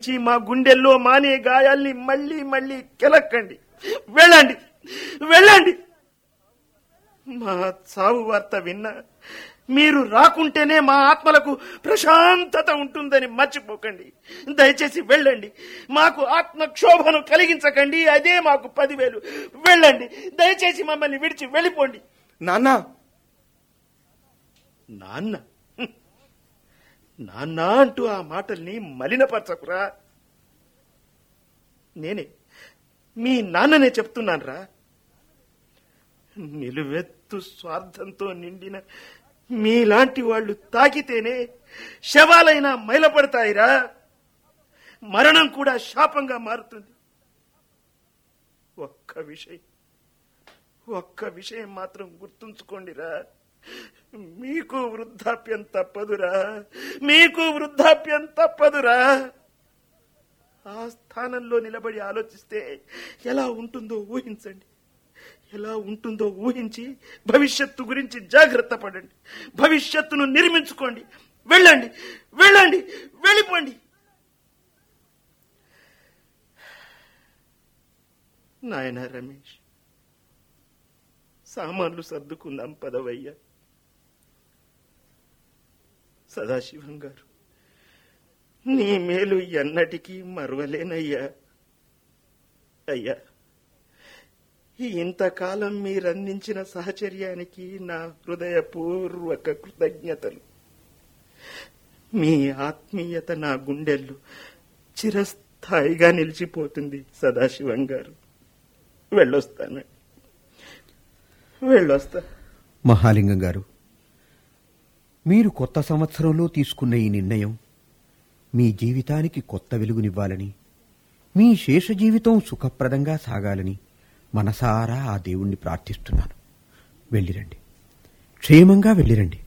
చి మా గుండెల్లో మానే గాయాల్ని మళ్ళీ మళ్ళీ కెలక్కండి వెళ్ళండి వెళ్ళండి మా చావు వార్త విన్నా మీరు రాకుంటేనే మా ఆత్మలకు ప్రశాంతత ఉంటుందని మర్చిపోకండి దయచేసి వెళ్ళండి మాకు ఆత్మక్షోభను కలిగించకండి అదే మాకు పదివేలు వెళ్ళండి దయచేసి మమ్మల్ని విడిచి వెళ్ళిపోండి నాన్న నాన్న హ్మ్. నాన్న అంటూ ఆ మాటల్ని మలినపరచకురా నేనే మీ నాన్ననే చెప్తున్నానురా నిలువెత్తు స్వార్థంతో నిండిన మీలాంటి వాళ్ళు తాకితేనే శవాలైనా మైలపడతాయిరా మరణం కూడా శాపంగా మారుతుంది ఒక్క విషయం ఒక్క విషయం మాత్రం గుర్తుంచుకోండిరా మీకు వృద్ధాప్యం తప్పదురా మీకు వృద్ధాప్యం తప్పదురా ఆ స్థానంలో నిలబడి ఆలోచిస్తే ఎలా ఉంటుందో ఊహించండి ఎలా ఉంటుందో ఊహించి భవిష్యత్తు గురించి జాగ్రత్త పడండి భవిష్యత్తును నిర్మించుకోండి వెళ్ళండి వెళ్ళండి వెళ్ళిపోండి నాయన రమేష్ సామాన్లు సర్దుకుందాం పదవయ్యా సదాశివం గారు నీ మేలు ఎన్నటికీ మరువలేనయ్యా అయ్యా ఇంతకాలం మీరందించిన సహచర్యానికి నా హృదయపూర్వక కృతజ్ఞతలు మీ ఆత్మీయత నా గుండెల్లో చిరస్థాయిగా నిలిచిపోతుంది సదాశివం గారు వెళ్ళొస్తానండి వెళ్ళొస్తా మహాలింగం గారు మీరు కొత్త సంవత్సరంలో తీసుకున్న ఈ నిర్ణయం మీ జీవితానికి కొత్త వెలుగునివ్వాలని మీ శేష జీవితం సుఖప్రదంగా సాగాలని మనసారా ఆ దేవుణ్ణి ప్రార్థిస్తున్నాను వెళ్ళిరండి క్షేమంగా వెళ్ళిరండి